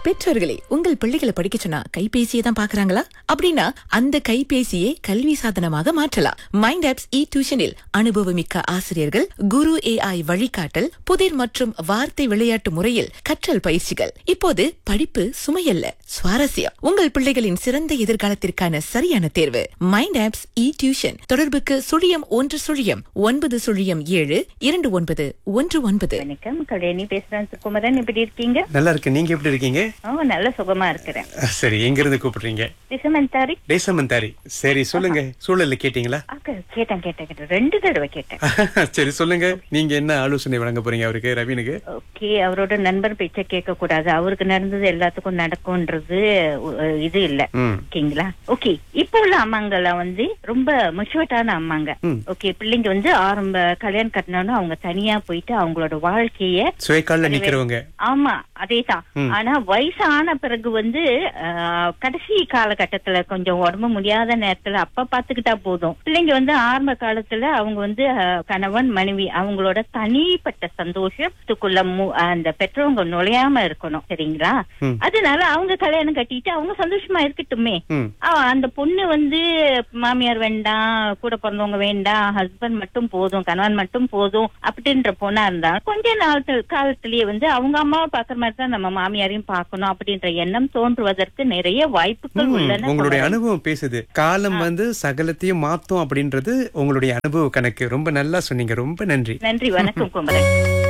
பெற்றோர்களே உங்கள் பிள்ளைகளை படிக்க சொன்னா கைபேசியை தான் பாக்குறாங்களா அப்படின்னா அந்த கைபேசியை கல்வி சாதனமாக மாற்றலாம் மைண்ட் ஆப்ஸ் இ டியூஷனில் அனுபவமிக்க ஆசிரியர்கள் குரு ஏஐ வழிகாட்டல் புதிர் மற்றும் வார்த்தை விளையாட்டு முறையில் கற்றல் பயிற்சிகள் இப்போது படிப்பு சுமையல்ல சுவாரஸ்யம் உங்கள் பிள்ளைகளின் சிறந்த எதிர்காலத்திற்கான சரியான தேர்வு மைண்ட் ஆப்ஸ் இ டியூஷன் தொடர்புக்கு சுழியம் ஒன்று சுழியம் ஒன்பது சுழியம் ஏழு இரண்டு ஒன்பது ஒன்று ஒன்பது வணக்கம் கல்யாணி பேசுறேன் குமரன் எப்படி இருக்கீங்க நல்லா இருக்கு நீங்க எப்படி இருக்கீங்க ஓ நல்ல சுகமா இருக்கிறேன் அஹ், சரி எங்க இருந்து கூப்பிடுறீங்க திசமந்தாரி தேசமந்தாரி சரி சொல்லுங்க சூழல்ல கேட்டீங்களா ஆக்க கேட்டேன் கேட்டேன் கேட்டேன் ரெண்டு தடவை கேட்டேன் சரி சொல்லுங்க நீங்க என்ன ஆலோசனை வழங்க போறீங்க அவருக்கு ரவீனுக்கு ஓகே அவரோட நண்பர் பேச்ச கேட்க கூடாது அவருக்கு நடந்தது எல்லாத்துக்கும் நடக்கும்ன்றது அஹ், இது இல்ல ம் ஓகேங்களா ஓகே இப்போ உள்ள அம்மாங்கெல்லாம் வந்து ரொம்ப மெச்சூர்டான அம்மாங்க ம். ஓகே பிள்ளைங்க வந்து ஆரம்ப கல்யாணம் கட்டினோன்னு அவங்க தனியா போயிட்டு அவங்களோட வாழ்க்கைய சுயக்கால்ல நிக்கிறவங்க ஆமா அதேதான் ம். ஆனா வயசான பிறகு வந்து ஆஹ், கடைசி காலகட்டத்துல கொஞ்சம் உடம்பு முடியாத நேரத்துல அப்ப பாத்துக்கிட்டா போதும் பிள்ளைங்க வந்து ஆரம்ப காலத்துல அவங்க வந்து ஆஹ், கணவன் மனைவி அவங்களோட தனிப்பட்ட சந்தோஷத்துக்குள்ள மு- அந்த பெற்றவங்க நுழையாம இருக்கணும் சரிங்களா ம். அதனால அவங்க கல்யாணம் கட்டிட்டு அவங்க சந்தோஷமா இருக்கட்டுமே ம் ஆ, அந்த பொண்ணு வந்து மாமியார் வேண்டாம் கூட பிறந்தவங்க வேண்டாம் ஹஸ்பண்ட் மட்டும் போதும் கணவன் மட்டும் போதும் அப்படின்ற பொண்ணா இருந்தா கொஞ்ச நாள் காலத்திலேயே வந்து அவங்க அம்மாவை பாக்குற மாதிரி தான் நம்ம மாமியாரையும் பார்க்கணும் அப்படின்ற எண்ணம் தோன்றுவதற்கு நிறைய வாய்ப்புகள் ம், உள்ளன உங்களுடைய அனுபவம் பேசுது காலம் வந்து சகலத்தையும் மாத்தும் அப்படின்றது உங்களுடைய அனுபவ கணக்கு ரொம்ப நல்லா சொன்னீங்க ரொம்ப நன்றி நன்றி வணக்கம் குமரன்